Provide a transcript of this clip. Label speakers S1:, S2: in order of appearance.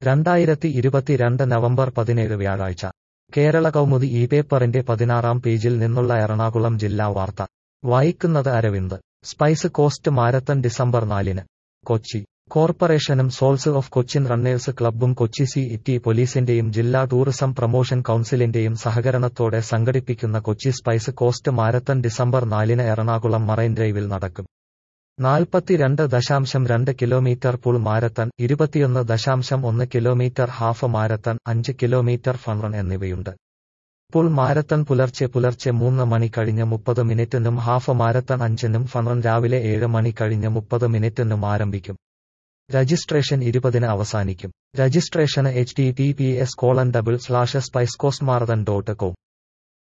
S1: രണ്ടായിരത്തി ഇരുപത്തിരണ്ട് നവംബർ പതിനേഴ് വ്യാഴാഴ്ച കേരള കൗമുദി ഈ പേപ്പറിന്റെ പതിനാറാം പേജിൽ നിന്നുള്ള എറണാകുളം ജില്ലാ വാർത്ത വായിക്കുന്നത് Aravind spice coast marathon December നാലിന് കൊച്ചി കോർപ്പറേഷനും സോൾസ് ഓഫ് കൊച്ചിൻ റണ്ണേഴ്സ് ക്ലബ്ബും കൊച്ചി സി ടി പോലീസിന്റെയും ജില്ലാ ടൂറിസം പ്രൊമോഷൻ കൌൺസിലിന്റെയും സഹകരണത്തോടെ സംഘടിപ്പിക്കുന്ന Kochi spice coast marathon December നാലിന് എറണാകുളം മറൈൻ ഡ്രൈവിൽ നടക്കും നാൽപ്പത്തിരണ്ട് ദശാംശം രണ്ട് കിലോമീറ്റർ പുൾ മാരത്തൺ ഇരുപത്തിയൊന്ന് ദശാംശം ഒന്ന് കിലോമീറ്റർ ഹാഫ് മാരത്തൺ അഞ്ച് കിലോമീറ്റർ ഫൺറൺ എന്നിവയുണ്ട് പുൾ മാരത്തൺ പുലർച്ചെ പുലർച്ചെ മൂന്ന് മണി കഴിഞ്ഞ് മുപ്പത് മിനിറ്റിനും ഹാഫ് മാരത്തൺ അഞ്ചിനും ഫൺറൺ രാവിലെ ഏഴ് മണി കഴിഞ്ഞ് മുപ്പത് മിനിറ്റിനും ആരംഭിക്കും രജിസ്ട്രേഷൻ ഇരുപതിന് അവസാനിക്കും രജിസ്ട്രേഷന് H T T P S colon double slash spice coast marathon dot com